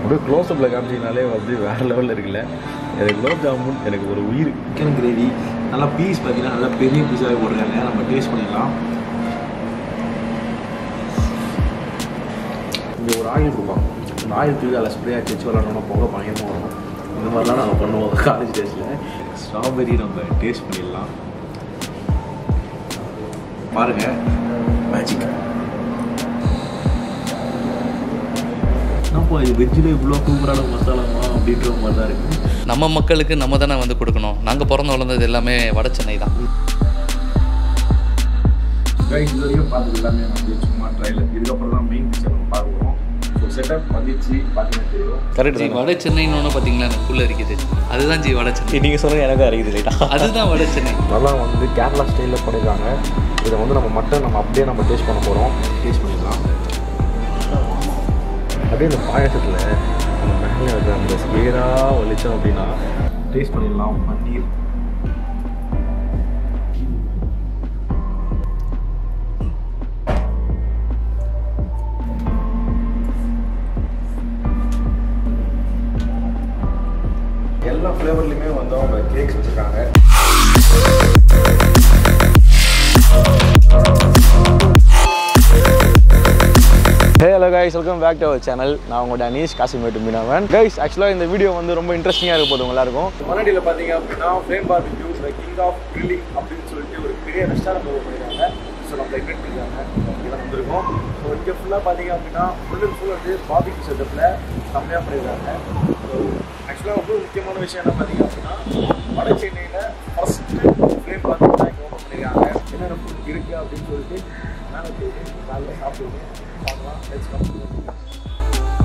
அப்படியே க்ளோஸ் அப்பில் காமிச்சிங்கனாலே வந்து வேறு லெவலில் இருக்குல்ல எனக்கு குலோப் ஜாமுன் எனக்கு ஒரு உயிர் சிக்கன் கிரேவி நல்லா பீஸ் பார்த்தீங்கன்னா நல்லா பெரிய பீஸாகவே போட்டிருக்காங்க நம்ம டேஸ்ட் பண்ணிடலாம் இங்கே ஒரு ஆயில் கொடுப்பாங்க அந்த ஆயில் தூக்கி அதில் ஸ்ப்ரே ஆச்சு வச்சு விளாடணும் போக பயங்கரமாக வரும் இந்த மாதிரிலாம் நாங்கள் பண்ணுவோம் காலேஜ் டேஸில் ஸ்ட்ராபெரி நம்ம டேஸ்ட் பண்ணிடலாம் பாருங்க மேஜிக் என்னப்பா இது வெஜ்ஜில் இவ்வளோ சூப்பரான மசாலாமா அப்படின்ற மாதிரி தான் இருக்குது நம்ம மக்களுக்கு நம்ம தானே வந்து கொடுக்கணும் நாங்கள் பிறந்து வளர்ந்தது எல்லாமே வட சென்னை தான் கைஸ் இது வரைக்கும் பார்த்தது எல்லாமே வந்து சும்மா ட்ரைலர் இதுக்கப்புறம் தான் மெயின் பிக்சர் நம்ம பார்க்குறோம் ஸோ செட்டப் வந்துச்சு பார்த்தீங்கன்னா தெரியும் கரெக்ட் ஜி வட சென்னைன்னு ஒன்று பார்த்தீங்களா எனக்குள்ளே இருக்குது அதுதான் ஜி வட சென்னை நீங்கள் சொன்னது எனக்கு அறியுது லைட்டா அதுதான் வட சென்னை நல்லா வந்து கேரளா ஸ்டைலில் பண்ணியிருக்காங்க இதை வந்து நம்ம மட்டன் நம்ம அப்படியே நம்ம டேஸ்ட் பண்ண போகிறோம் டேஸ்ட் பண்ணிடலாம் அப்படியே இந்த பாயசத்தில் அந்த மேலே இருக்கிற அந்த ஸ்பேராக வலிச்சோம் அப்படின்னா டேஸ்ட் பண்ணிடலாம் பன்னீர் எல்லா ஃப்ளேவர்லையுமே வந்து அவங்க கேக்ஸ் வச்சுருக்காங்க hey hello guys welcome back to our channel நான் உங்களோட அனீஷ் காசிமேட்டு மீனவன் கைஸ் ஆக்சுவலாக இந்த வீடியோ வந்து ரொம்ப இன்ட்ரெஸ்டிங்காக இருக்க போது உங்களா இருக்கும் மொனாடியில் பார்த்தீங்க அப்படின்னா flame barbecue the king of grilling அப்படின்னு சொல்லிட்டு ஒரு பெரிய ரெஸ்டாரண்ட் ஓப்பன் பண்ணியிருக்காங்க ஸோ நம்ம இன்வைட் பண்ணியிருக்காங்க இங்கே தான் வந்திருக்கோம் ஸோ இங்கே ஃபுல்லாக பார்த்தீங்க அப்படின்னா ஃபுல் அண்ட் ஃபுல் வந்து பார்பிக்யூ செட்டப்பில் செம்மையாக பண்ணியிருக்காங்க ஸோ ஆக்சுவலாக ரொம்ப முக்கியமான விஷயம் என்ன பார்த்தீங்க அப்படின்னா வட சென்னையில் ஃபஸ்ட்டு ஃப்ளேம் பார்பிக்யூ தான் இங்கே ஓப்பன் பண்ணியிருக்காங்க என்னென்ன ஃபுட் இருக்குது அப்படின்னு சொல்லிட்டு மேலே போயிட்டு காலையில் சாப்பிடுவோம் பார்க்கலாம் லெட்ஸ் கம்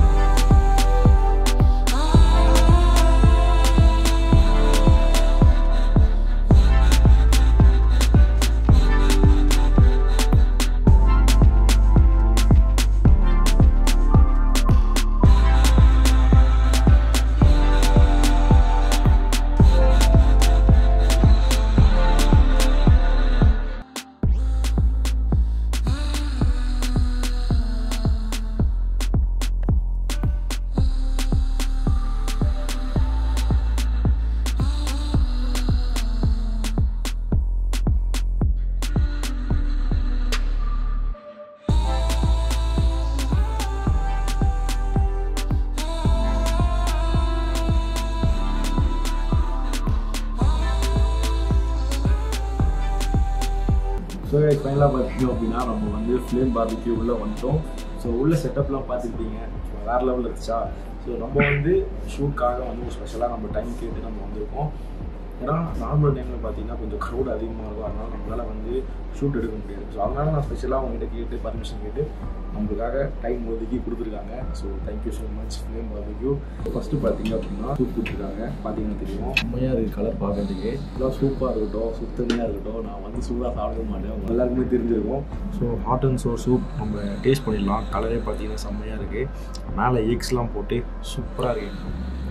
ஸோ ஃபைனலாக பார்த்தீங்க அப்படின்னா நம்ம வந்து ஃப்ளேம் பார்பிக்யூ உள்ளே வந்துட்டோம் ஸோ உள்ள செட்டப்லாம் பார்த்துக்கிட்டீங்க ஸோ வேறு லெவலில் இருந்துச்சா ஸோ நம்ம வந்து ஷூட்காக வந்து ஒரு ஸ்பெஷலாக நம்ம டைம் கேட்டு நம்ம வந்திருக்கோம் ஏன்னா நார்மல் டைமில் பார்த்தீங்கன்னா கொஞ்சம் க்ரௌட் அதிகமாக இருக்கும் அதனால் நம்மளால் வந்து ஷூட் எடுக்க முடியாது ஸோ அதனால் நான் ஸ்பெஷலாக அவங்ககிட்ட கேட்டு பர்மிஷன் கேட்டு நம்மளுக்காக டைம் ஒதுக்கி கொடுத்துருக்காங்க so thank you so much flame barbecue first பார்த்தீங்க அப்படின்னா சூப் கொடுத்துருக்காங்க பார்த்தீங்கன்னா தெரியும் உண்மையாக இருக்குது கலர் பார்க்கறதுக்கு எல்லாம் சூப்பாக இருக்கட்டும் சுத்தமையாக இருக்கட்டும் நான் வந்து சூடாக சாப்பிட மாட்டேன் உங்க எல்லாருக்குமே தெரிஞ்சிருக்கும் so hot and sour soup நம்ம டேஸ்ட் பண்ணிடலாம் கலரே பார்த்தீங்கன்னா செம்மையாக இருக்குது மேலே எக்ஸ்லாம் போட்டு சூப்பராக இருக்கு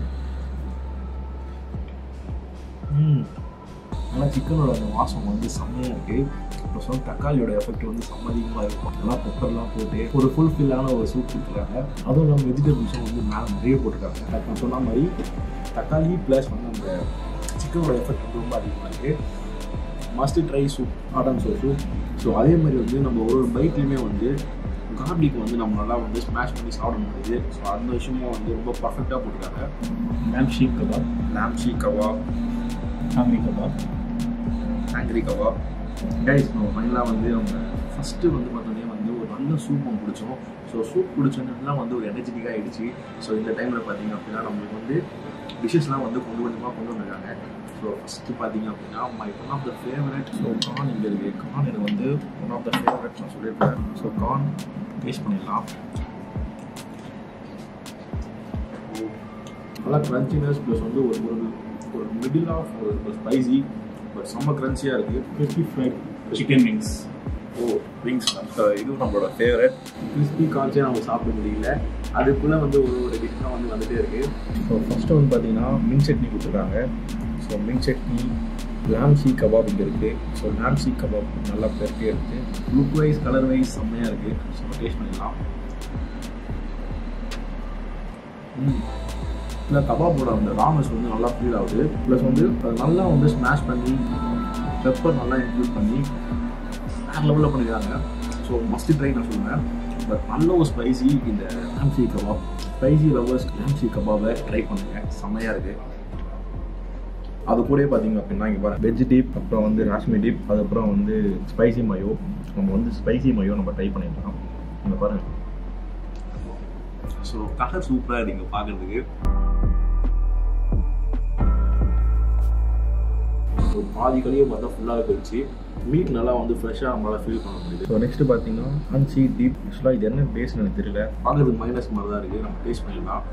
ம் ஆனால் சிக்கனோட அந்த வாசம் வந்து செம்மையாக இருக்குது ப்ளஸ் வந்து தக்காளியோட எஃபெக்ட் வந்து செம்ம அதிகமாக இருக்கும் நல்லா பெப்பர்லாம் போட்டு ஒரு ஃபுல்ஃபில்லான ஒரு சூப் கொடுத்துருக்காங்க அதுவும் இல்லாமல் வெஜிடபிள்ஸும் வந்து மேலே நிறைய போட்டிருக்காங்க அது நான் சொன்ன மாதிரி தக்காளி ப்ளஸ் வந்து அந்த சிக்கனோட எஃபெக்ட் வந்து ரொம்ப அதிகமாக இருக்குது மஸ்ட் ட்ரை சூப் ஆட்டம் சோ சூப் ஸோ அதே மாதிரி வந்து நம்ம ஒரு ஒரு பைட்லேயுமே வந்து கார்லிக் வந்து நம்ம நல்லா வந்து ஸ்மாஷ் பண்ணி சாப்பிட முடியுது ஸோ அந்த விஷயமும் வந்து ரொம்ப பர்ஃபெக்டாக போட்டிருக்காங்க lamb seekh kebab lamb seekh kebab ஹாங்கரி கபாப் ஹாங்கரி கபாப் கைஸ் நம்ம ஃபைனலாக வந்து அவங்க ஃபஸ்ட்டு வந்து பார்த்தோன்னே வந்து ஒரு நல்ல சூப் ஒன்று குடித்தோம் ஸோ சூப் குடிச்சோன்னெலாம் வந்து ஒரு எனர்ஜெட்டிக்காக ஆகிடுச்சு ஸோ இந்த டைமில் பார்த்தீங்க அப்படின்னா நம்மளுக்கு வந்து டிஷ்ஷஸ்லாம் வந்து கொஞ்சம் கொஞ்சமாக கொண்டு வந்திருக்காங்க ஸோ ஃபஸ்ட்டு பார்த்தீங்க அப்படின்னா my one of the favourite so corn இங்கே இருக்குது கார்ன் எனக்கு வந்து ஒன் ஆஃப் த ஃபேவரட் நான் சொல்லியிருப்பேன் ஸோ கார்ன் டேஸ்ட் பண்ணிடலாம் நல்லா க்ரன்ச்சினஸ் ப்ளஸ் வந்து ஒரு ஒரு ஒரு மிடில் ஆஃப் ஒரு ஸ்பைசி பட் செம்ம க்ரன்ச்சியாக இருக்குது crispy fried chicken wings oh wings இதுவும் நம்மளோட ஃபேவரட் கிறிஸ்பி கான்ச்சே நம்ம சாப்பிட முடியல அதுக்குள்ளே வந்து ஒரு ஒரு டிஷ்ஷாக வந்து வந்துகிட்டே இருக்குது ஸோ ஃபஸ்ட்டு வந்து பார்த்தீங்கன்னா மின் சட்னி கொடுத்துருக்காங்க ஸோ மின் சட்னி லாம்சி கபாப் இங்கே இருக்குது ஸோ லாம்சி கபாப் நல்லா பெருக்கே இருக்குது லுக் வைஸ் கலர் வைஸ் செம்மையாக இருக்குது ஸோ டேஸ்ட் பண்ணிடலாம் ம் இல்லை கபாபோட அந்த ராமஸ் வந்து நல்லா ஃபீல் ஆகுது ப்ளஸ் வந்து அது நல்லா வந்து ஸ்மாஷ் பண்ணி பெப்பர் நல்லா இன்க்ளூட் பண்ணி வேறு லெவலில் பண்ணிக்கிறாங்க ஸோ மஸ்ட் ட்ரை நான் சொல்லுவேன் பட் நல்ல ஒரு ஸ்பைசி இந்த லாம்சி கபாப் ஸ்பைசி லவர்ஸ் லாம்சி கபாபை ட்ரை பண்ணுங்க செம்மையாக இருக்குது அது கூடயே பார்த்தீங்க அப்படின்னா இங்கே பாருங்க வெஜ் டீப் அப்புறம் வந்து ராஷ்மி டீப் அதுக்கப்புறம் வந்து ஸ்பைசி மயோ நம்ம வந்து ஸ்பைசி மயோ நம்ம ட்ரை பண்ணிடலாம் இங்கே பாருங்க ஸோ கலர் சூப்பராக நீங்கள் பார்க்குறதுக்கு ஒரு பாதி கழியை பார்த்தா ஃபுல்லாகவே போயிடுச்சு மீட் நல்லா வந்து ஃப்ரெஷ்ஷாக நம்மளால் ஃபீல் பண்ண முடியுது ஸோ நெக்ஸ்ட் பார்த்தீங்கன்னா அன்சி டீப் ஆக்சுவலாக இது என்ன பேஸ்னு எனக்கு தெரியல பார்க்குறதுக்கு மைனஸ் மாதிரி தான் இருக்குது நம்ம டேஸ்ட் பண்ணிடலாம்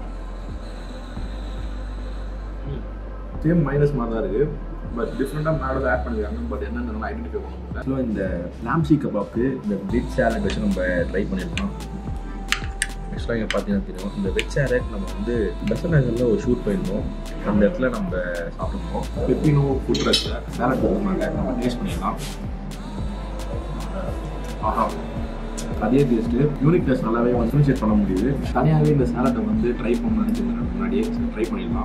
சேம் மைனஸ் மாதிரி தான் இருக்குது பட் டிஃப்ரெண்ட்டாக மேடம் ஆட் பண்ணிருக்காங்க பட் என்னென்னு ஐடென்டிஃபை பண்ண முடியல ஆக்சுவலாக இந்த லாம்சி கபாப்க்கு இந்த வெஜ் சேலட் வச்சு நம்ம ட்ரை பண்ணியிருக்கோம் ஆக்சுவலாக இங்கே பார்த்தீங்கன்னா தெரியும் இந்த வெஜ் சேலட் நம்ம வந்து பெசன் நகரில் ஒரு ஷூட் போயிருந்தோம் அந்த இடத்துல நம்ம சாப்பிட்டுருந்தோம் பெப்பினோ ஃபுட் ட்ரக்கில் சேலட் கொடுக்குறாங்க நம்ம டேஸ்ட் பண்ணிடலாம் ஆஹா அதே டேஸ்ட்டு யூனிக் டேஸ்ட் நல்லாவே வந்து அப்ரிஷியேட் பண்ண முடியுது தனியாகவே இந்த சேலட்டை வந்து ட்ரை பண்ண நினச்சிருந்தேன் முன்னாடியே ட்ரை பண்ணிடலாம்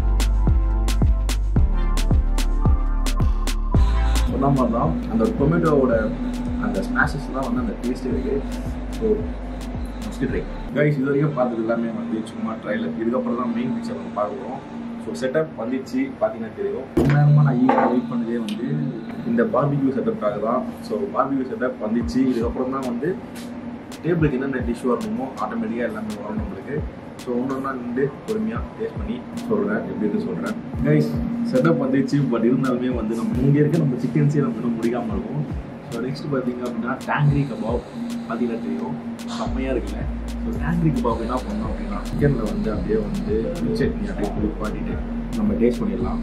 சொன்ன மாதிரி தான் அந்த டொமேட்டோவோட அந்த ஸ்மாஷஸ்லாம் வந்து அந்த டேஸ்ட் இருக்கு ஸோ மஸ்ட் ட்ரை கைஸ் இது வரைக்கும் பார்த்தது எல்லாமே வந்து சும்மா ட்ரைலர் இதுக்கப்புறம் தான் மெயின் பிக்சர் நம்ம பார்க்குறோம் ஸோ செட்டப் வந்துச்சு பார்த்தீங்கன்னா தெரியும் ரொம்ப நேரமாக நான் ஈஸியாக வெயிட் பண்ணதே வந்து இந்த பார்பிக்யூ செட்டப்காக தான் ஸோ பார்பிக்யூ செட்டப் வந்துச்சு இதுக்கப்புறம் தான் வந்து டேபிளுக்கு என்னென்ன டிஷ் வரணுமோ ஆட்டோமேட்டிக்காக எல்லாமே வரும் நம்மளுக்கு ஸோ ஒன்று ஒன்றா நின்று பொறுமையாக டேஸ்ட் பண்ணி சொல்கிறேன் எப்படின்னு சொல்கிறேன் கைஸ் செட்டப் வந்துச்சு பட் இருந்தாலுமே வந்து நம்ம இங்கே இருக்க நம்ம சிக்கன்ஸே நம்ம இன்னும் முடிக்காமல் இருக்கும் ஸோ நெக்ஸ்ட் பார்த்தீங்க அப்படின்னா டேங்க்ரி கபாப் பார்த்தீங்கன்னா தெரியும் செம்மையாக இருக்குல்ல ஸோ டேங்க்ரி கபாப் என்ன பண்ணோம் அப்படின்னா சிக்கனில் வந்து அப்படியே வந்து சட்னி அப்படியே குளிப்பாட்டிட்டு நம்ம டேஸ்ட் பண்ணிடலாம்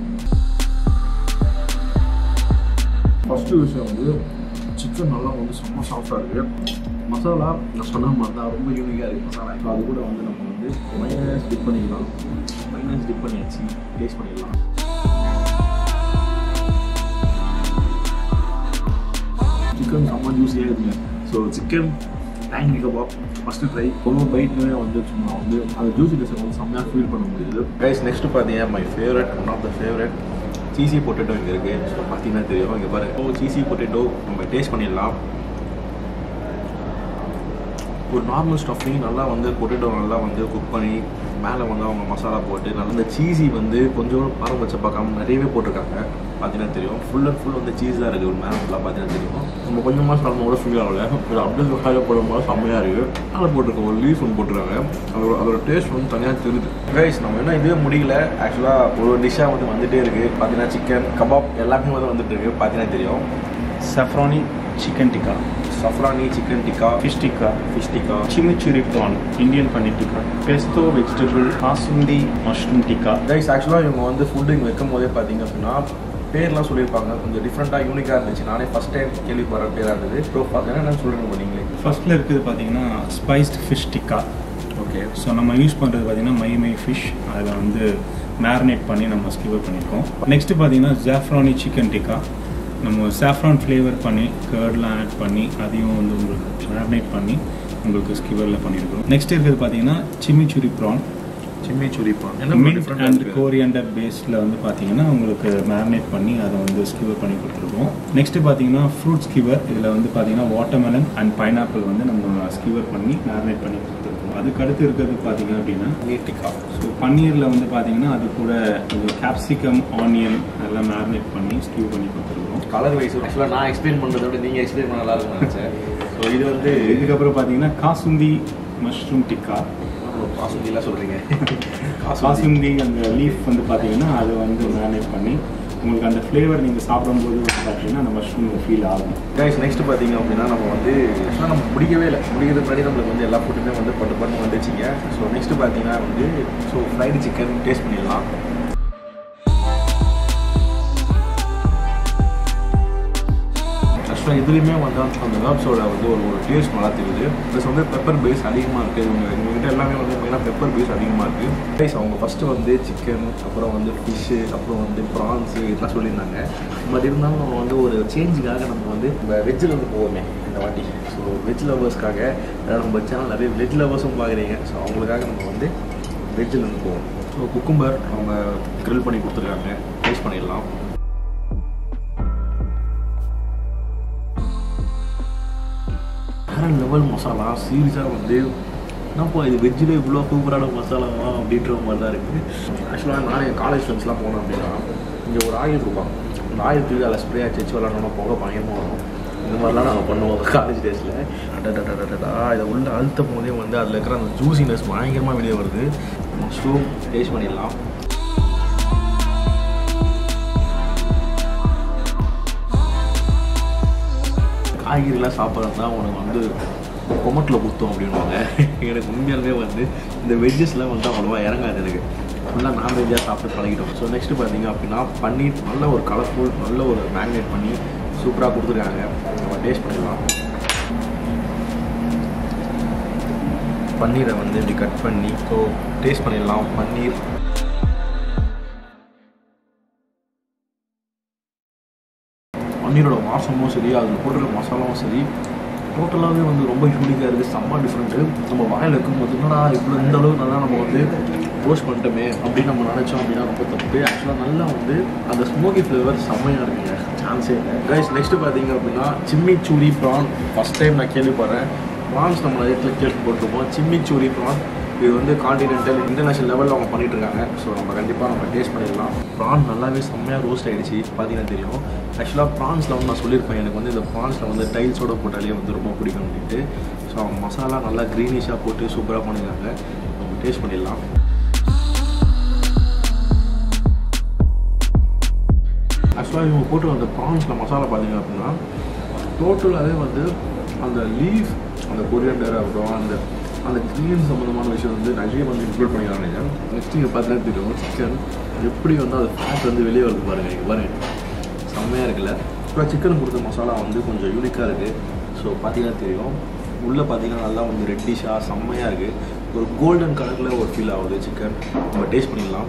ஃபஸ்ட்டு விஷயம் வந்து சிக்கன் நல்லா வந்து செம்ம சாஃப்டாக இருக்குது மசாலா நான் சொன்ன மாதிரி தான் ரொம்ப யூனிக்காக இருக்குது மசாலா இப்போ அது கூட வந்து நம்ம வந்து மைனஸ் டிப் பண்ணிக்கலாம் மைனஸ் டிப் பண்ணியாச்சு டேஸ்ட் பண்ணிடலாம் சிக்கன் செம்ம ஜூஸியாக இருக்குங்க so chicken tangy kebab first try ஒவ்வொரு பைட்லுமே வந்து சும்மா வந்து அந்த ஜூஸினஸ் வந்து செம்மையாக ஃபீல் பண்ண முடியுது கைஸ் நெக்ஸ்ட் பார்த்தீங்கன்னா my favourite one of the favourite cheesy potato இங்கே இருக்குது ஸோ பார்த்தீங்கன்னா தெரியும் இங்கே பாருங்க ஓ சீசி பொட்டேட்டோ நம்ம டேஸ்ட் பண்ணிடலாம் ஒரு நார்மல் ஸ்டஃபிங் நல்லா வந்து பொட்டேட்டோ நல்லா வந்து குக் பண்ணி மேலே வந்து அவங்க மசாலா போட்டு நல்லா இந்த சீஸி வந்து கொஞ்சம் பாரம் வச்ச பார்க்காம நிறையவே போட்டிருக்காங்க பார்த்தீங்கன்னா தெரியும் ஃபுல் அண்ட் ஃபுல் வந்து சீஸ் தான் இருக்குது மேலே ஃபுல்லாக பார்த்தீங்கன்னா தெரியும் நம்ம கொஞ்சமாக சாப்பிடும் கூட ஃபீல் ஆகல ஒரு அப்படியே காயில் போடும்போது செம்மையாக இருக்குது மேலே போட்டிருக்க ஒரு லீஃப் ஒன்று போட்டுருக்காங்க அதோட அதோட டேஸ்ட் வந்து தனியாக தெரியுது கைஸ் நம்ம என்ன இதுவே முடியல ஆக்சுவலாக ஒரு டிஷ்ஷாக வந்து வந்துட்டே இருக்குது பார்த்தீங்கன்னா சிக்கன் கபாப் எல்லாமே வந்து வந்துட்டு இருக்கு பார்த்தீங்கன்னா தெரியும் saffroni chicken tikka, saffroni chicken tikka fish tikka, fish tikka chimichurri prawn, Indian paneer tikka, pesto vegetable, kasundi mushroom tikka. Guys ஆக்சுவலாக இவங்க வந்து ஃபுட்டு இங்கே வைக்கும் போதே பார்த்தீங்க அப்படின்னா பேர்லாம் சொல்லியிருப்பாங்க கொஞ்சம் டிஃப்ரெண்ட்டாக யூனிக்காக இருந்துச்சு நானே ஃபஸ்ட் டைம் கேள்விப்படுற பேராக இருந்தது ஸோ பார்த்தீங்கன்னா என்ன சொல்கிறீங்க நீங்களே ஃபர்ஸ்ட்ல இருக்குது பார்த்தீங்கன்னா spiced fish tikka okay so நம்ம யூஸ் பண்ணுறது பார்த்தீங்கன்னா மை மை ஃபிஷ் அதில் வந்து மேரினேட் பண்ணி நம்ம ஸ்கிவர் பண்ணியிருக்கோம் நெக்ஸ்ட் பார்த்தீங்கன்னா ஜாஃப்ரானி சிக்கன் டிக்கா நம்ம சாஃப்ரான் ஃப்ளேவர் பண்ணி கேர்ட்லாம் ஆட் பண்ணி அதையும் வந்து உங்களுக்கு மேரினேட் பண்ணி உங்களுக்கு ஸ்கிவரில் பண்ணியிருக்கோம் நெக்ஸ்ட் இருக்கிறது பார்த்தீங்கன்னா சிமிச்சுரி ப்ரான் சிம்மி சுரிப்பான் மின்ட் அண்ட் கோரியண்டர் பேஸ்டில் வந்து பார்த்தீங்கன்னா உங்களுக்கு மேரினேட் பண்ணி அதை வந்து ஸ்கிவர் பண்ணி கொடுத்துருக்கோம் நெக்ஸ்ட் பார்த்தீங்கன்னா ஃப்ரூட் ஸ்கிவர் இதில் வந்து பார்த்தீங்கன்னா வாட்டர்மெலன் அண்ட் பைனாப்பிள் வந்து நம்ம ஸ்கிவர் பண்ணி மேரினேட் பண்ணி கொடுத்துருக்கோம் அதுக்கு அடுத்து இருக்கிறது பார்த்தீங்க அப்படின்னா பன்னீர் டிக்கா ஸோ பன்னீரில் வந்து பார்த்தீங்கன்னா அது கூட கேப்சிகம் ஆனியன் எல்லாம் மேரினேட் பண்ணி ஸ்கிவ் பண்ணி கொடுத்துருக்கோம் கலர் வைஸ் ஆக்சுவலாக நான் எக்ஸ்பிளைன் பண்ணுறத விட நீங்கள் எக்ஸ்பிளைன் பண்ண நல்லா இருக்கும்னு நினச்சேன் ஸோ இது வந்து இதுக்கப்புறம் பார்த்தீங்கன்னா காசுந்தி மஷ்ரூம் டிக்கா பாசுந்திலாம் சொல்கிறீங்க காசுந்தி அந்த லீஃப் வந்து பார்த்தீங்கன்னா அது வந்து மேரினேட் பண்ணி உங்களுக்கு அந்த ஃப்ளேவர் நீங்கள் சாப்பிடும்போது வந்து பார்த்தீங்கன்னா அந்த மஷ்ரூம் ஃபீல் ஆகும் கைஸ் நெக்ஸ்ட் பார்த்தீங்க அப்படின்னா நம்ம வந்து ஆக்சுவலாக நம்ம முடிக்கவே இல்லை முடிக்கிறதுக்கு முன்னாடி நம்மளுக்கு வந்து எல்லா ஃபுட்டுமே வந்து பட்டு பண்ணி வந்துச்சுங்க ஸோ நெக்ஸ்ட் பார்த்தீங்கன்னா வந்து ஸோ ஃப்ரைடு சிக்கன் டேஸ்ட் பண்ணிடலாம் ஆக்சுவலாக இதுலேயுமே வந்து அந்த ஹர்ப்ஸோட வந்து ஒரு ஒரு டேஸ்ட் நல்லா தெரியுது ப்ளஸ் வந்து பெப்பர் பேஸ் அதிகமாக இருக்குது இவங்க இவங்ககிட்ட எல்லாமே வந்து மெயினாக பெப்பர் பேஸ் அதிகமாக இருக்குது கைஸ் அவங்க ஃபஸ்ட்டு வந்து சிக்கன் அப்புறம் வந்து ஃபிஷ்ஷு அப்புறம் வந்து ப்ரான்ஸு இதெல்லாம் சொல்லியிருந்தாங்க பட் இருந்தாலும் நம்ம வந்து ஒரு சேஞ்சுக்காக நம்ம வந்து இந்த வெஜ்ஜில் வந்து போவோமே இந்த வாட்டி ஸோ வெஜ் லவர்ஸ்க்காக நம்ம சேனல் நிறைய வெஜ் லவர்ஸும் பார்க்குறீங்க ஸோ அவங்களுக்காக நம்ம வந்து வெஜ்ஜில் இருந்து போவோம் ஸோ குக்கும்பர் அவங்க grill பண்ணி கொடுத்துருக்காங்க டேஸ்ட் பண்ணிடலாம் வேற லெவல் மசாலா சீரியஸாக வந்து என்னப்பா இது வெஜ்ஜில் இவ்வளோ சூப்பரான மசாலாவா அப்படின்ற மாதிரி தான் இருக்குது ஆக்சுவலாக நான் என் காலேஜ் ஃப்ரெண்ட்ஸ்லாம் போனேன் அப்படின்னா இங்கே ஒரு ஆயில் இருக்கும் அந்த ஆயில் தூக்கி அதில் ஸ்ப்ரே அடிச்சு வச்சு விளாடணும்னா போக பயமாக வரும் இந்த மாதிரிலாம் நாங்கள் பண்ணுவோம் காலேஜ் டேஸில் அடடடடடா இதை உள்ள அழுத்தும் போதே வந்து அதில் இருக்கிற அந்த ஜூசினஸ் பயங்கரமாக வெளியே வருது மஷ்ரூம் டேஸ்ட் பண்ணிடலாம் காய்கறிலாம் சாப்பிட்றது தான் உனக்கு வந்து கொமட்டில் குத்தம் அப்படின்வாங்க எனக்கு உண்மையாலுமே வந்து இந்த வெஜ்ஜஸ்லாம் வந்து அவ்வளோவா இறங்காது எனக்கு ஃபுல்லாக நான்வெஜ்ஜாக சாப்பிட்டு பழகிட்டோம் ஸோ நெக்ஸ்ட்டு பார்த்தீங்க அப்படின்னா பன்னீர் நல்ல ஒரு கலர்ஃபுல் நல்ல ஒரு மேரினேட் பண்ணி சூப்பராக கொடுத்துருக்காங்க நம்ம டேஸ்ட் பண்ணிடலாம் பன்னீரை வந்து இப்படி கட் பண்ணி ஸோ டேஸ்ட் பண்ணிடலாம் பன்னீர் பன்னீரோட வாசமும் சரி அதில் போட்டுருக்க மசாலாவும் சரி டோட்டலாகவே வந்து ரொம்ப யூனிக்காக இருக்குது செம்ம டிஃப்ரெண்ட்டு நம்ம வாயில் வைக்கும்போது என்னடா இவ்வளோ இந்த அளவுக்கு நல்லா நம்ம வந்து ரோஸ்ட் பண்ணிட்டோமே அப்படின்னு நம்ம நினச்சோம் அப்படின்னா ரொம்ப தப்பு ஆக்சுவலாக நல்லா வந்து அந்த ஸ்மோக்கி ஃப்ளேவர் செம்மையாக இருக்குங்க சான்ஸே இல்லை கைஸ் நெக்ஸ்ட்டு பார்த்தீங்க அப்படின்னா chimichurri prawn first time நான் கேள்விப்படுறேன் ப்ரான்ஸ் நம்ம நிறைய இடத்துல கேள்விப்பட்டிருப்போம் சிம்மி சூரி ப்ரான் இது வந்து காண்டினென்டல் இன்டர்நேஷனல் லெவலில் அவங்க பண்ணிட்டு இருக்காங்க ஸோ நம்ம கண்டிப்பாக நம்ம டேஸ்ட் பண்ணிடலாம் ப்ரான் நல்லாவே செம்மையாக ரோஸ்ட் ஆகிடுச்சு பார்த்தீங்கன்னா தெரியும் ஆக்சுவலாக ப்ரான்ஸில் வந்து நான் சொல்லியிருப்பேன் எனக்கு வந்து இந்த ப்ரான்ஸில் வந்து டைல்ஸோட போட்டாலே வந்து ரொம்ப பிடிக்கும் அப்படின்ட்டு ஸோ அவங்க மசாலா நல்லா க்ரீனிஷாக போட்டு சூப்பராக பண்ணியிருக்காங்க நம்ம டேஸ்ட் பண்ணிடலாம் ஆக்சுவலாக இவங்க போட்டு அந்த ப்ரான்ஸில் மசாலா பார்த்தீங்க அப்படின்னா டோட்டலாகவே வந்து அந்த லீஃப் அந்த கொரியண்டர் ஆகட்டும் அந்த அந்த க்ரீன் சம்மந்தமான விஷயம் வந்து நிறைய வந்து இன்க்ளூட் பண்ணிக்கிறாங்க நெக்ஸ்ட் இங்கே பார்த்தீங்கன்னா தெரியும் சிக்கன் எப்படி வந்து அது ஃபேட் வந்து வெளியே வருது பாருங்க இங்கே பாருங்க செம்மையாக இருக்குல்ல இப்போ சிக்கன் கொடுத்த மசாலா வந்து கொஞ்சம் யூனிக்காக இருக்குது ஸோ பார்த்தீங்கன்னா தெரியும் உள்ளே பார்த்தீங்கன்னா நல்லா வந்து ரெட்டிஷாக செம்மையாக இருக்குது ஒரு கோல்டன் கலரில் ஒரு ஃபீல் ஆகுது சிக்கன் நம்ம டேஸ்ட் பண்ணிடலாம்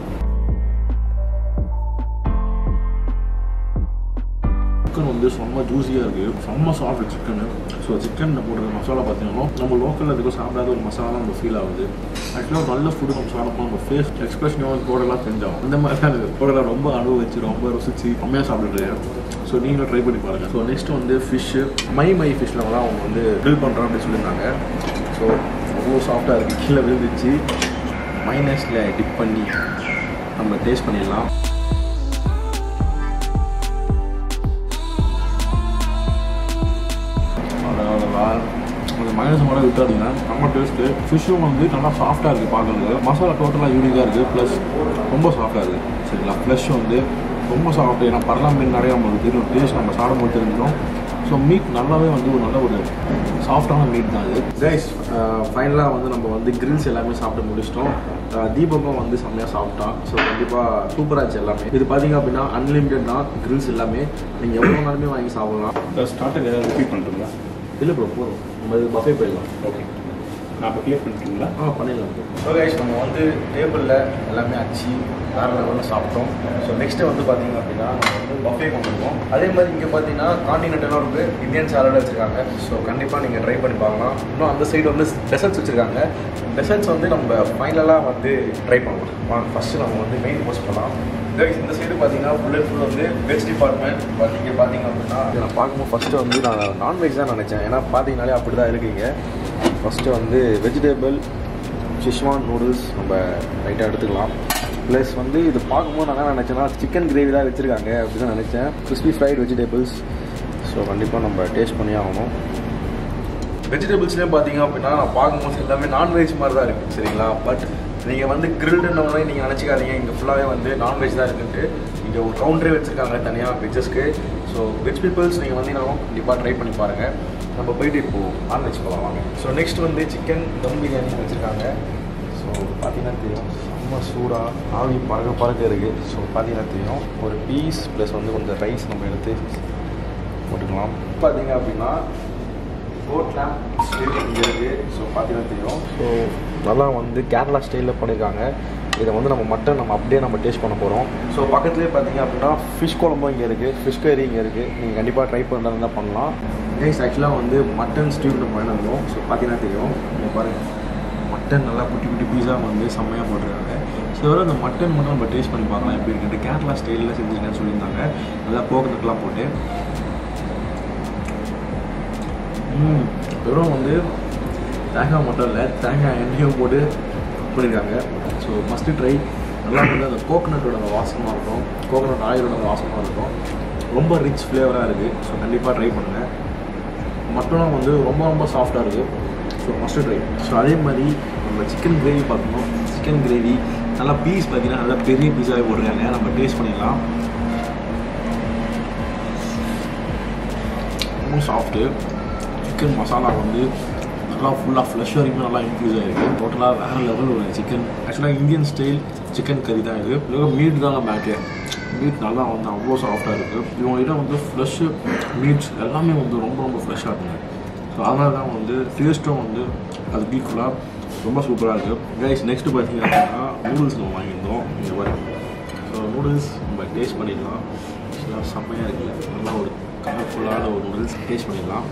சிக்கன் வந்து செம்ம ஜூஸியாக இருக்குது செம்ம சாஃப்ட் சிக்கன் ஸோ சிக்கனில் போடுற மசாலா பார்த்தீங்கன்னா நம்ம லோக்கலில் இருக்க சாப்பிடாத ஒரு மசாலா நம்ம ஃபீல் ஆகுது ஆக்சுவலாக நல்ல ஃபுட்டு நம்ம சாப்பிடும்போது நம்ம ஃபேஸ் எக்ஸ்பிரஷனும் போடலாம் செஞ்சோம் அந்த மாதிரி தான் இருக்குது போடலாம் ரொம்ப அனுபவிச்சு ரொம்ப ருசிச்சு செம்மையாக சாப்பிட்டுட்டு ஸோ நீங்களும் ட்ரை பண்ணி பாருங்கள் ஸோ நெக்ஸ்ட் வந்து ஃபிஷ்ஷு மை மை ஃபிஷ்ஷில் தான் அவங்க வந்து ட்ரில் பண்ணுறோம் அப்படின்னு சொல்லியிருந்தாங்க ஸோ அவ்வளோ சாஃப்டாக இருக்குது கீழே விழுந்துச்சு மைனஸில் டிப் பண்ணி நம்ம டேஸ்ட் பண்ணிடலாம் அவ்வளோவா அந்த மைனஸ் மட்டும் விட்டாதீங்கன்னா நம்ம டேஸ்ட்டு ஃபிஷ்ஷும் வந்து நல்லா சாஃப்டாக இருக்குது பார்க்குறதுக்கு மசாலா டோட்டலாக யூனிக்காக இருக்குது ப்ளஸ் ரொம்ப சாஃப்டாக இருக்குது சரிங்களா ஃப்ளஷ் வந்து ரொம்ப சாஃப்ட் ஏன்னா பரலா மீன் நிறையா நம்மளுக்கு தெரியும் டேஸ்ட் நம்ம சாப்பிடும்போது தெரிஞ்சிடும் ஸோ மீட் நல்லாவே வந்து ஒரு நல்ல ஒரு சாஃப்டான மீட் தான் இது கைஸ் ஃபைனலாக வந்து நம்ம வந்து கிரில்ஸ் எல்லாமே சாப்பிட்டு முடிச்சிட்டோம் அஹ் தீபகம் வந்து செம்மையாக சாப்பிட்டான் ஸோ கண்டிப்பாக சூப்பராக இருந்துச்சு எல்லாமே இது பார்த்தீங்க அப்படின்னா அன்லிமிட்டட் தான் கிரில்ஸ் எல்லாமே நீங்கள் எவ்வளோ நேரமே வாங்கி சாப்பிடலாம் ஸ்டார்டர் ஏதாவது ரிப்பீட் பண்ணுறீங்களா இல்லை ப்ரோ போதும் நம்ம இது பஃபே போயிடலாம் ஓகே நான் இப்போ கிளியர் பண்ணிட்டீங்களா ஆ பண்ணிடலாம் ஸோ கைஸ் நம்ம வந்து டேபிளில் எல்லாமே அச்சு வேறு லெவலில் சாப்பிட்டோம் ஸோ நெக்ஸ்ட்டு வந்து பார்த்தீங்க அப்படின்னா நம்ம வந்து பஃபே கொண்டு இருக்கோம் அதே மாதிரி இங்கே பார்த்தீங்கன்னா காண்டினென்டலும் இருக்குது இந்தியன் சாலட் வச்சுருக்காங்க ஸோ கண்டிப்பாக நீங்கள் ட்ரை பண்ணி பார்க்கலாம் இன்னும் அந்த சைடு வந்து டெசர்ட்ஸ் வச்சுருக்காங்க டெசர்ட்ஸ் வந்து நம்ம ஃபைனலாக வந்து ட்ரை பண்ணலாம் வாங்க ஃபஸ்ட்டு நம்ம வந்து மெயின் போஸ்ட் பண்ணலாம் கைஸ் இந்த சைடு பார்த்தீங்கன்னா ஃபுல் அண்ட் ஃபுல் வந்து வெஜ் டிபார்ட்மெண்ட் பட் இங்கே பார்த்தீங்க அப்படின்னா இதை நான் பார்க்கும்போது ஃபஸ்ட்டு வந்து நான் நான்வெஜ் தான் நினச்சேன் ஏன்னா பார்த்தீங்கனாலே அப்படி தான் இருக்கீங்க ஃபஸ்ட்டு வந்து வெஜிடபிள் ஷிஷ்வான் நூடுல்ஸ் நம்ம லைட்டாக எடுத்துக்கலாம் ப்ளஸ் வந்து இது பார்க்கும்போது நான் என்ன நினச்சேன்னா சிக்கன் கிரேவி தான் வச்சுருக்காங்க அப்படி தான் நினச்சேன் கிறிஸ்பி ஃப்ரைட் வெஜிடபிள்ஸ் ஸோ கண்டிப்பாக நம்ம டேஸ்ட் பண்ணி ஆகணும் வெஜிடபிள்ஸ்லேயும் பார்த்தீங்க அப்படின்னா நான் பார்க்கும்போது எல்லாமே நான்வெஜ் மாதிரி தான் இருக்குது சரிங்களா பட் நீங்கள் வந்து கிரில்டுன்னொடனே நீங்கள் நினச்சிக்காதீங்க இங்கே ஃபுல்லாகவே வந்து நான்வெஜ் தான் இருக்குன்ட்டு இங்கே ஒரு கவுண்டரே வச்சுருக்காங்க தனியாக வெஜ்ஜஸ்க்கு ஸோ வெஜ் பீப்புள்ஸ் நீங்கள் வந்தீங்கன்னாலும் கண்டிப்பாக ட்ரை பண்ணி பாருங்கள் நம்ம போயிட்டு இப்போது நான்வெஜ் போகலாம் வாங்க ஸோ நெக்ஸ்ட் வந்து சிக்கன் தம் பிரியாணி வச்சுருக்காங்க ஸோ பார்த்தீங்கன்னா தெரியும் செம்ம சூடாக ஆவி பறக்க பறக்க இருக்குது ஸோ பார்த்தீங்கன்னா தெரியும் ஒரு பீஸ் ப்ளஸ் வந்து கொஞ்சம் ரைஸ் நம்ம எடுத்து போட்டுக்கலாம் பார்த்தீங்க அப்படின்னா கோட் லேம்ப் இங்கே இருக்குது ஸோ பார்த்தீங்கன்னா தெரியும் ஸோ நல்லா வந்து கேரளா ஸ்டைலில் பண்ணியிருக்காங்க இதை வந்து நம்ம மட்டன் நம்ம அப்படியே நம்ம டேஸ்ட் பண்ண போகிறோம் ஸோ பக்கத்துலேயே பார்த்தீங்க அப்படின்னா ஃபிஷ் குழம்பும் இங்கே இருக்குது ஃபிஷ் கறி இங்கே இருக்குது நீங்கள் கண்டிப்பாக ட்ரை பண்ணுறதா பண்ணலாம் நெக்ஸ்ட் ஆக்சுவலாக வந்து மட்டன் ஸ்டியூ நம்ம வாங்கிட்டு வந்தோம் ஸோ பார்த்தீங்கன்னா தெரியும் நீங்கள் பாருங்கள் மட்டன் நல்லா குட்டி குட்டி பீஸாக வந்து செம்மையாக போட்டிருக்காங்க ஸோ வர அந்த மட்டன் மட்டும் நம்ம டேஸ்ட் பண்ணி பார்க்கலாம் எப்படி இருக்குன்ட்டு கேரளா ஸ்டைலில் செஞ்சுருக்கேன்னு சொல்லியிருந்தாங்க நல்லா கோகனட்லாம் போட்டு ம், வெறும் வந்து தேங்காய் மட்டும் இல்லை தேங்காய் எண்ணெயும் போட்டு பண்ணியிருக்காங்க ஸோ மஸ்ட்டு ட்ரை நல்லா வந்து அந்த கோகனட்டோட அந்த வாசமாக இருக்கும் கோகனட் ஆயிலோட அந்த வாசமாக இருக்கும் ரொம்ப ரிச் ஃப்ளேவராக இருக்குது ஸோ கண்டிப்பாக ட்ரை பண்ணுங்கள் மட்டனும் வந்து ரொம்ப ரொம்ப சாஃப்டாக இருக்குது ஸோ மஸ்ட் ட்ரை ஸோ அதே மாதிரி நம்ம சிக்கன் கிரேவி பார்க்கணும் சிக்கன் கிரேவி நல்லா பீஸ் பார்த்தீங்கன்னா நல்லா பெரிய பீஸாகவே போடுறாங்க நம்ம டேஸ்ட் பண்ணிடலாம் ரொம்ப சாஃப்ட்டு சிக்கன் மசாலா வந்து நல்லா ஃபுல்லாக ஃப்ளஷ் வரைக்கும் நல்லா இன்க்ரீஸ் ஆகிருக்கு டோட்டலாக வேறு லெவல் ஒரு சிக்கன் ஆக்சுவலாக இந்தியன் ஸ்டைல் சிக்கன் கறி தான் இது இதுல மீட் தாங்க மேட்ரு மீட் நல்லா வந்து அவ்வளோ சாஃப்டாக இருக்குது இவங்ககிட்ட வந்து ஃப்ளஷ்ஷு மீட்ஸ் எல்லாமே வந்து ரொம்ப ரொம்ப ஃப்ரெஷ்ஷாக இருக்குங்க ஸோ அதனால தான் வந்து டேஸ்ட்டும் வந்து அது ஈக்குவலாக ரொம்ப சூப்பராக இருக்குது கைஸ் நெக்ஸ்ட்டு பார்த்தீங்க அப்படின்னா நூடுல்ஸ் நம்ம வாங்கியிருந்தோம் இந்த மாதிரி ஸோ நூடுல்ஸ் நம்ம டேஸ்ட் பண்ணிடலாம் ஆக்சுவலாக செம்மையாக இருக்குல்ல நல்லா ஒரு கலர்ஃபுல்லான ஒரு நூடுல்ஸ் டேஸ்ட் பண்ணிடலாம்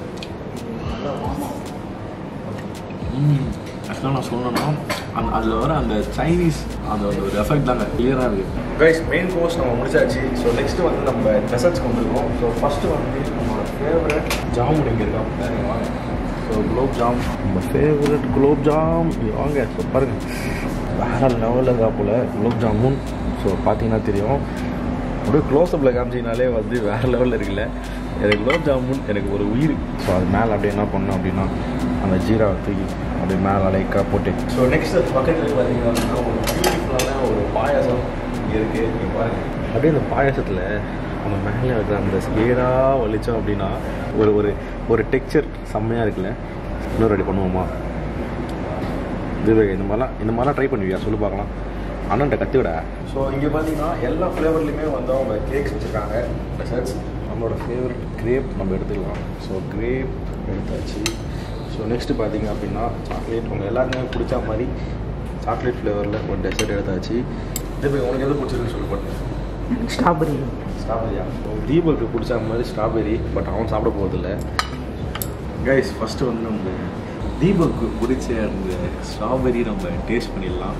ஆக்சுவலாக நான் சொன்னேன்னா அந்த அதில் வர அந்த சைனீஸ் அந்த ஒரு எஃபெக்ட் தாங்க கிளியராக இருக்குது கைஸ் மெயின் கோர்ஸ் நம்ம முடிச்சாச்சு ஸோ நெக்ஸ்ட்டு வந்து நம்ம டெசர்ட்ஸ்க்கு வந்திருக்கோம் ஸோ ஃபஸ்ட்டு வந்து நம்மளோட ஃபேவரட் ஜாமுன் இங்கே இருக்கா பாருங்க வாங்க ஸோ குலோப் ஜாம் நம்ம ஃபேவரட் குலோப் ஜாம் இது வாங்க ஸோ பாருங்கள் வேறு லெவலில் இருக்கா போல் குலோப் ஜாமுன் ஸோ பார்த்தீங்கன்னா தெரியும் அப்படியே க்ளோஸ்அப்பில் காமிச்சிங்கனாலே வந்து வேறு லெவலில் இருக்குல்ல எனக்கு குலோப் ஜாமுன் எனக்கு ஒரு உயிர் ஸோ அது மேலே அப்படியே என்ன பண்ணோம் அப்படின்னா அந்த ஜீராவை தூக்கி அப்படியே மேலே லைக்காக போட்டு ஸோ நெக்ஸ்ட் பக்கத்தில் பார்த்தீங்கன்னா ஒரு பியூட்டிஃபுல்லான ஒரு பாயாசம் இங்கே இருக்குது நீங்கள் பாருங்கள் அப்படியே அந்த பாயாசத்தில் அந்த மேலே இருக்கிற அந்த ஸ்கேடாக வலிச்சோம் அப்படின்னா ஒரு ஒரு ஒரு டெக்ஸ்சர் செம்மையாக இருக்குல்ல இன்னும் ரெடி பண்ணுவோமா விவேக் இந்த மாதிரிலாம் இந்த மாதிரிலாம் ட்ரை பண்ணுவியா சொல்லு பார்க்கலாம் அண்ணன்ட்ட கற்றுவிட ஸோ இங்கே பார்த்தீங்கன்னா எல்லா ஃப்ளேவர்லேயுமே வந்து அவங்க கேக்ஸ் வச்சுருக்காங்க டெசர்ட்ஸ் நம்மளோட ஃபேவரட் கிரேப் நம்ம எடுத்துக்கலாம் ஸோ கிரேப் எடுத்தாச்சு ஸோ நெக்ஸ்ட்டு பார்த்தீங்க அப்படின்னா சாக்லேட் உங்கள் எல்லாருக்குமே பிடிச்ச மாதிரி சாக்லேட் ஃப்ளேவரில் ஒரு டெசர்ட் எடுத்தாச்சு இது உனக்கு எது பிடிச்சிருக்குன்னு சொல்லி போட்டேன் ஸ்ட்ராபெரி ஸ்ட்ராபெரியா தீபக்கு பிடிச்ச மாதிரி ஸ்ட்ராபெரி பட் அவன் சாப்பிட போகிறதில்ல கைஸ் ஃபஸ்ட்டு வந்து நம்ம தீபக்கு பிடிச்ச அந்த ஸ்ட்ராபெரி நம்ம டேஸ்ட் பண்ணிடலாம்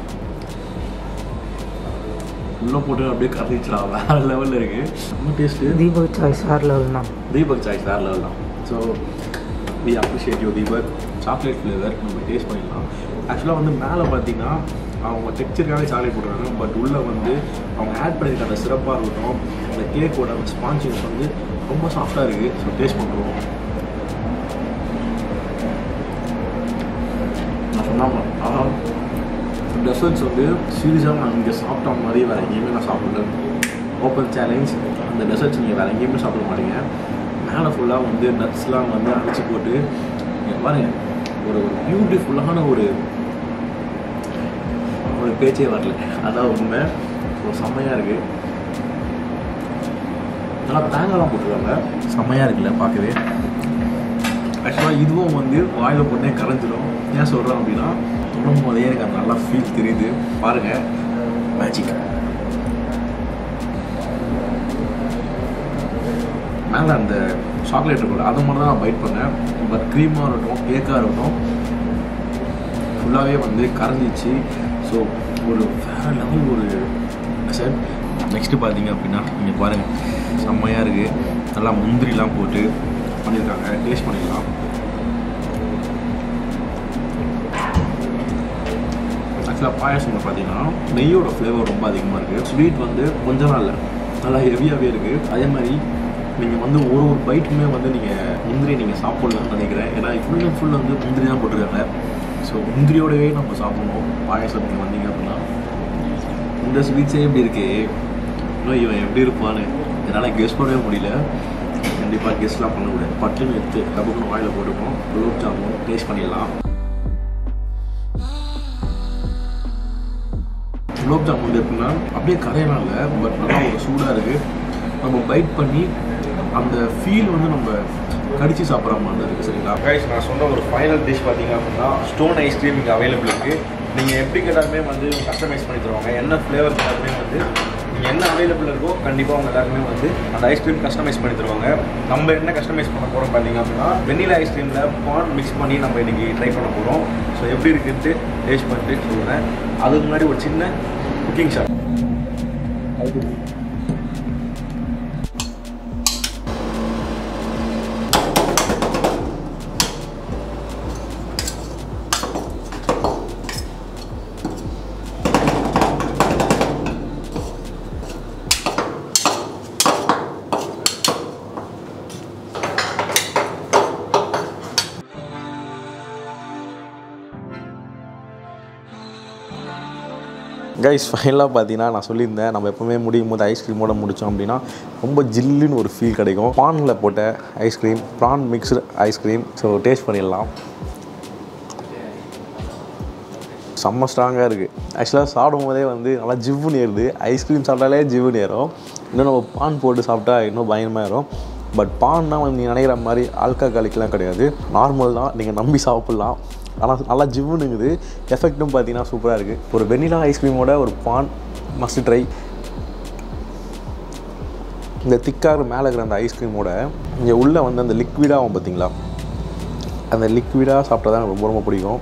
உள்ளே போட்டு அப்படியே கரைச்சிடலாம் வேறு லெவலில் இருக்குது நம்ம டேஸ்ட்டு தீபக் சாய்ஸ் வேறு லெவல் தான் தீபக் சாய்ஸ் வேறு லெவல் தான் so we appreciate you Deepak chocolate flavour நம்ம டேஸ்ட் பண்ணிடலாம் ஆக்சுவலாக வந்து மேலே பார்த்தீங்கன்னா அவங்க டெக்ஸ்சருக்காக சாக்லேட் போடுறாங்க பட் உள்ளே வந்து அவங்க ஆட் பண்ணியிருக்க அந்த சிறப்பாக இருக்கட்டும் அந்த கேக்கோட அந்த ஸ்பான்சிங்ஸ் வந்து ரொம்ப சாஃப்டாக இருக்குது ஸோ டேஸ்ட் பண்ணுறோம் நான் சொன்னால் டெசர்ட்ஸ் வந்து சீரியஸாக நான் இங்கே சாப்பிட்ட மாதிரி வேறு எங்கேயுமே நான் சாப்பிடல ஓப்பன் சேலஞ்ச் அந்த டெசர்ட்ஸ் நீங்கள் வேறு எங்கேயுமே சாப்பிட மாட்டீங்க மேலே ஃபுல்லாக வந்து நட்ஸ்லாம் வந்து அரைச்சி போட்டு இங்க பாருங்க ஒரு ஒரு பியூட்டிஃபுல்லான ஒரு ஒரு பேச்சே வரல அதான் உண்மை ஸோ செம்மையாக இருக்குது நல்லா தேங்காய்லாம் போட்டுருக்காங்க செம்மையாக இருக்குல்ல பார்க்கவே ஆக்சுவலாக இதுவும் வந்து வாயில் போட்டே கரைஞ்சிடும் ஏன் சொல்கிறேன் அப்படின்னா தொடும் போதே எனக்கு அது நல்லா ஃபீல் தெரியுது பாருங்கள் மேஜிக் மேலே அந்த சாக்லேட் இருக்குல்ல அது மட்டும் தான் நான் பைட் பண்ணேன் பட் க்ரீமாக இருக்கட்டும் கேக்காக இருக்கட்டும் ஃபுல்லாகவே வந்து கரைஞ்சிச்சு ஸோ ஒரு வேறு லெவல் ஒரு சார் நெக்ஸ்ட்டு பார்த்தீங்க அப்படின்னா நீங்கள் பாருங்கள் செம்மையாக இருக்குது நல்லா முந்திரிலாம் போட்டு பண்ணியிருக்காங்க டேஸ்ட் பண்ணிடலாம் ஆக்சுவலாக பாயாசம் பார்த்தீங்கன்னா நெய்யோட ஃப்ளேவர் ரொம்ப அதிகமாக இருக்குது ஸ்வீட் வந்து கொஞ்ச நாளில் நல்லா ஹெவியாகவே இருக்குது அதே மாதிரி நீங்கள் வந்து ஒரு ஒரு பைட்டுமே வந்து நீங்கள் முந்திரி நீங்கள் சாப்பிடலாம்னு நினைக்கிறேன் ஏன்னா ஃபுல் அண்ட் ஃபுல் வந்து முந்திரி தான் போட்டிருக்காங்க ஸோ முந்திரியோடவே நம்ம சாப்பிடணும் பாயாசம் நீங்கள் வந்தீங்க அப்படின்னா இந்த ஸ்வீட்ஸே எப்படி இருக்கு இன்னும் இவன் எப்படி இருப்பான்னு என்னால் கெஸ் பண்ணவே முடியல கண்டிப்பாக கெஸ்ட்லாம் பண்ண முடியாது பட்டுன்னு எடுத்து டபுக்குன்னு வாயில் போட்டுப்போம் குலோப் ஜாமுன் டேஸ்ட் பண்ணிடலாம் குலோப் ஜாமுன் வந்து எப்படின்னா அப்படியே கரையலாம் இல்லை பட் நல்லா ஒரு சூடாக இருக்குது நம்ம பைட் பண்ணி அந்த ஃபீல் வந்து நம்ம கடிச்சு சாப்பிட்ற மாதிரி இருக்குது சரிங்களா கைஸ் நான் சொன்ன ஒரு ஃபைனல் டிஷ் பார்த்தீங்க அப்படின்னா ஸ்டோன் ஐஸ்கிரீம் இங்கே அவைலபிள் இருக்குது நீங்கள் எப்படி கேட்டாலுமே வந்து கஸ்டமைஸ் பண்ணி தருவாங்க என்ன ஃப்ளேவர் கேட்டாலுமே வந்து நீங்கள் இங்கே என்ன அவைலபிள் இருக்கோ கண்டிப்பாக அவங்க எல்லாருமே வந்து அந்த ஐஸ்கிரீம் கஸ்டமைஸ் பண்ணி தருவாங்க நம்ம என்ன கஸ்டமைஸ் பண்ண போகிறோம் பார்த்தீங்க அப்படின்னா வெண்ணிலா ஐஸ்கிரீமில் பான் மிக்ஸ் பண்ணி நம்ம இன்னைக்கு ட்ரை பண்ண போகிறோம் ஸோ எப்படி இருக்குன்ட்டு டேஸ்ட் பண்ணிட்டு சொல்லுவேன் அதுக்கு முன்னாடி ஒரு சின்ன குக்கிங் ஷாட் கைஸ் ஃபைனலாக பார்த்தீங்கன்னா நான் சொல்லியிருந்தேன் நம்ம எப்போவுமே முடியும் போது ஐஸ்கிரீமோட முடித்தோம் அப்படின்னா ரொம்ப ஜில்லுன்னு ஒரு ஃபீல் கிடைக்கும் பானில் போட்ட ice cream prawn mixed ice cream so taste பண்ணிடலாம் செம்ம ஸ்ட்ராங்காக இருக்குது ஆக்சுவலாக சாப்பிடும் போதே வந்து நல்லா ஜிவ்வுன்னு ஏறுது ஐஸ்கிரீம் சாப்பிட்டாலே ஜிவ்வுன்னு ஏறும் இன்னும் நம்ம பான் போட்டு சாப்பிட்டா இன்னும் பயங்கரமாக ஏறும் பட் பான்னா வந்து நீங்கள் நினைக்கிற மாதிரி ஆல்கஹாலிக்லாம் கிடையாது நார்மல் தான் நீங்கள் நம்பி சாப்பிட்லாம் ஆனால் நல்லா ஜிவ்வுனுங்குது எஃபெக்ட்டும் பார்த்தீங்கன்னா சூப்பராக இருக்குது ஒரு வெண்ணிலா ஐஸ்கிரீமோட ஒரு பான் மஸ்ட் ட்ரை இந்த திக்காக மேலே இருக்கிற அந்த ஐஸ்கிரீமோட இங்கே உள்ளே வந்து அந்த லிக்விடாகும் பார்த்தீங்களா அந்த லிக்விடாக சாப்பிட்டா தான் எனக்கு ரொம்ப ரொம்ப பிடிக்கும்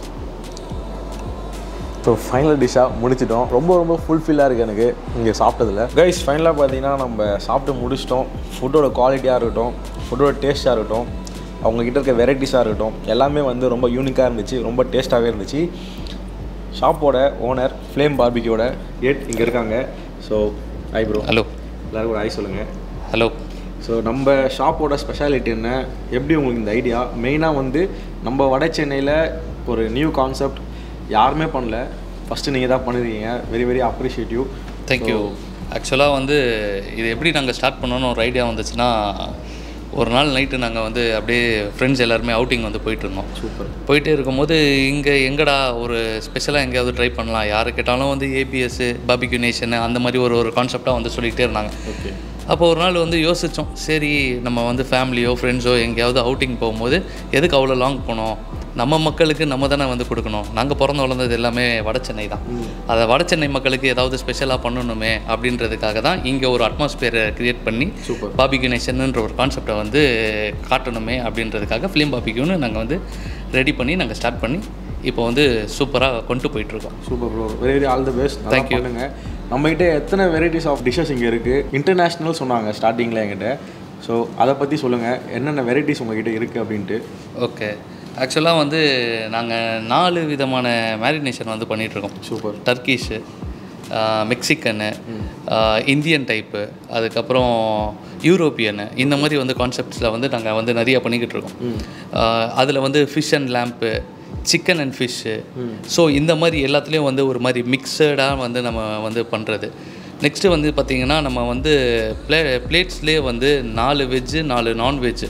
ஸோ ஃபைனல் டிஷ்ஷாக முடிச்சிட்டோம் ரொம்ப ரொம்ப ஃபுல்ஃபில்லாக இருக்குது எனக்கு இங்கே சாப்பிட்டதில் கைஸ் ஃபைனலாக பார்த்தீங்கன்னா நம்ம சாப்பிட்டு முடிச்சிட்டோம் ஃபுட்டோட குவாலிட்டியாக இருக்கட்டும் ஃபுட்டோட டேஸ்ட்டாக இருக்கட்டும் அவங்கக்கிட்ட இருக்க வெரைட்டிஸாக இருக்கட்டும் எல்லாமே வந்து ரொம்ப யூனிக்காக இருந்துச்சு ரொம்ப டேஸ்ட்டாகவே இருந்துச்சு ஷாப்போட ஓனர் ஃப்ளேம் பார்பிக்கியோட ஏட் இங்கே இருக்காங்க ஸோ ஐ ப்ரோ ஹலோ எல்லாருக்கும் ஒரு ஐ சொல்லுங்கள் ஹலோ ஸோ நம்ம ஷாப்போட ஸ்பெஷாலிட்டி என்ன எப்படி உங்களுக்கு இந்த ஐடியா மெயினாக வந்து நம்ம வட சென்னையில் ஒரு நியூ கான்செப்ட் யாருமே பண்ணல ஃபஸ்ட்டு நீங்கள் தான் பண்ணிருக்கீங்க வெரி வெரி அப்ரிஷியேட்டிவ் தேங்க்யூ ஆக்சுவலாக வந்து இது எப்படி நாங்கள் ஸ்டார்ட் பண்ணோன்னு ஒரு ஐடியா வந்துச்சுன்னா ஒரு நாள் நைட்டு நாங்கள் வந்து அப்படியே ஃப்ரெண்ட்ஸ் எல்லாருமே அவுட்டிங் வந்து போயிட்டு இருந்தோம் சூப்பர் போயிட்டே இருக்கும்போது இங்கே எங்கடா ஒரு ஸ்பெஷலாக எங்கேயாவது ட்ரை பண்ணலாம் யாரு கேட்டாலும் வந்து ஏபிஎஸ் பாபிக்யூ நேஷன் அந்த மாதிரி ஒரு ஒரு கான்செப்டாக வந்து சொல்லிகிட்டே இருந்தாங்க ஓகே அப்போ ஒரு நாள் வந்து யோசித்தோம் சரி நம்ம வந்து ஃபேமிலியோ ஃப்ரெண்ட்ஸோ எங்கேயாவது அவுட்டிங் போகும்போது எதுக்கு அவ்வளோ லாங் போனோம் நம்ம மக்களுக்கு நம்ம தானே வந்து கொடுக்கணும் நாங்கள் பிறந்து வளர்ந்தது எல்லாமே வட சென்னை தான் அதை வட சென்னை மக்களுக்கு ஏதாவது ஸ்பெஷலாக பண்ணணுமே அப்படின்றதுக்காக தான் இங்கே ஒரு அட்மாஸ்பியரை க்ரியேட் பண்ணி Super. பாபிக்யூ நேஷன்ன்ற ஒரு கான்செப்டை வந்து காட்டணுமே அப்படின்றதுக்காக ஃபிலிம் பாபிக்யூன்னு நாங்கள் வந்து ரெடி பண்ணி நாங்கள் ஸ்டார்ட் பண்ணி இப்போ வந்து சூப்பராக கொண்டு போயிட்டுருக்கோம் super bro very very all the best Thank thank you. பண்ணுங்க நம்மகிட்ட எத்தனை வெரைட்டிஸ் ஆஃப் டிஷ்ஷஸ் இங்கே இருக்குது இன்டர்நேஷ்னல் சொன்னாங்க ஸ்டார்டிங்கில் என்கிட்ட ஸோ அதை பற்றி சொல்லுங்கள் என்னென்ன வெரைட்டிஸ் உங்ககிட்ட இருக்குது அப்படின்ட்டு ஓகே ஆக்சுவலாக வந்து நாங்கள் நாலு விதமான மேரினேஷன் வந்து பண்ணிகிட்ருக்கோம் super Turkish Mexican Indian type அதுக்கப்புறம் யூரோப்பியனு இந்த மாதிரி வந்து கான்செப்ட்ஸில் வந்து நாங்கள் வந்து நிறைய பண்ணிக்கிட்டு இருக்கோம் அதில் வந்து fish and lamb chicken and fish so இந்த மாதிரி எல்லாத்துலேயும் வந்து ஒரு மாதிரி மிக்சடாக வந்து நம்ம வந்து பண்ணுறது நெக்ஸ்ட்டு வந்து பார்த்திங்கன்னா நம்ம வந்து ப்ளே பிளேட்ஸ்லேயே வந்து நாலு வெஜ்ஜு நாலு நான்வெஜ்ஜு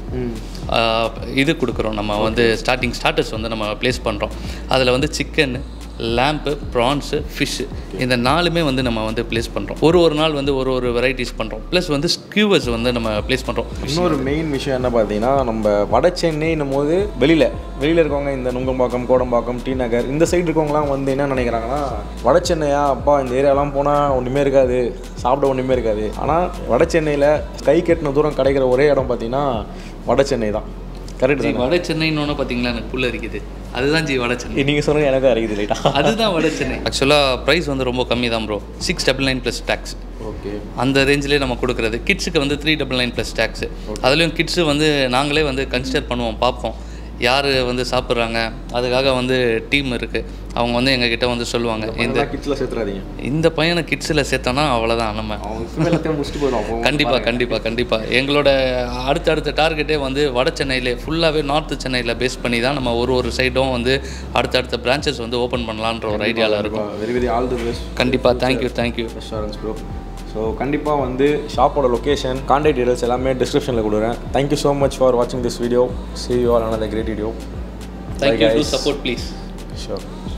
இது கொடுக்குறோம் நம்ம வந்து ஸ்டார்டிங் ஸ்டார்டர்ஸ் வந்து நம்ம ப்ளேஸ் பண்ணுறோம் அதில் வந்து சிக்கன் லேம்ப்பு ப்ரான்ஸு ஃபிஷ்ஷு இந்த நாலுமே வந்து நம்ம வந்து ப்ளேஸ் பண்ணுறோம் ஒரு ஒரு நாள் வந்து ஒரு ஒரு வெரைட்டிஸ் பண்ணுறோம் ப்ளஸ் வந்து ஸ்கியூவர்ஸ் வந்து நம்ம ப்ளேஸ் பண்ணுறோம் இன்னொரு மெயின் விஷயம் என்ன பார்த்தீங்கன்னா நம்ம வட சென்னைன்னும் போது வெளியில் வெளியில் இருக்கவங்க இந்த நுங்கம்பாக்கம் கோடம்பாக்கம் டி நகர் இந்த சைடு இருக்கவங்கலாம் வந்து என்ன நினைக்கிறாங்கன்னா வட சென்னையா அப்பா இந்த ஏரியாலாம் போனால் ஒன்றுமே இருக்காது சாப்பிட ஒன்றுமே இருக்காது ஆனால் வட சென்னையில் கை கெட்டின தூரம் கிடைக்கிற ஒரே இடம் பார்த்தீங்கன்னா வட சென்னை தான் கரெக்ட் ஜி தான் வட சென்னைன்னு பார்த்தீங்களா எனக்கு புல் அரிக்குது அதுதான் ஜி வட சென்னை நீங்கள் சொன்னது எனக்கு அறியுது லைட்டா அதுதான் வட சென்னை ஆக்சுவலாக ப்ரைஸ் வந்து ரொம்ப கம்மி தான் bro six double nine plus tax okay அந்த ரேஞ்சிலே நம்ம கொடுக்குறது கிட்ஸுக்கு வந்து three double nine plus tax அதுலேயும் கிட்ஸு வந்து நாங்களே வந்து கன்சிடர் பண்ணுவோம் பார்ப்போம் யார் வந்து சாப்பிட்றாங்க அதுக்காக வந்து டீம் இருக்குது அவங்க வந்து எங்ககிட்ட வந்து சொல்லுவாங்க இந்த கிட்ஸில் சேர்த்துறாதீங்க இந்த பையனை கிட்ஸில் சேர்த்தோன்னா அவ்வளோதான் நம்ம அவங்க எல்லாத்தையும் முடிச்சுட்டு போயிடும் கண்டிப்பாக கண்டிப்பாக கண்டிப்பாக எங்களோட அடுத்த அடுத்த டார்கெட்டே வந்து வட சென்னையிலே ஃபுல்லாகவே நார்த் சென்னையில் பேஸ் பண்ணி தான் நம்ம ஒரு ஒரு சைடும் வந்து அடுத்தடுத்த பிரான்ச்சஸ் வந்து ஓப்பன் பண்ணலான்ற ஒரு ஐடியாவில் இருக்கும் very very all the best கண்டிப்பாக thank you thank you restaurants bro so கண்டிப்பாக வந்து ஷாப்போட லொக்கேஷன் கான்டாக்ட் டீடைல்ஸ் எல்லாமே டிஸ்கிரிப்ஷனில் கொடுக்குறேன் தேங்க்யூ ஸோ மச் ஃபார் வாட்சிங் this video see you all another great video thank you to support please sure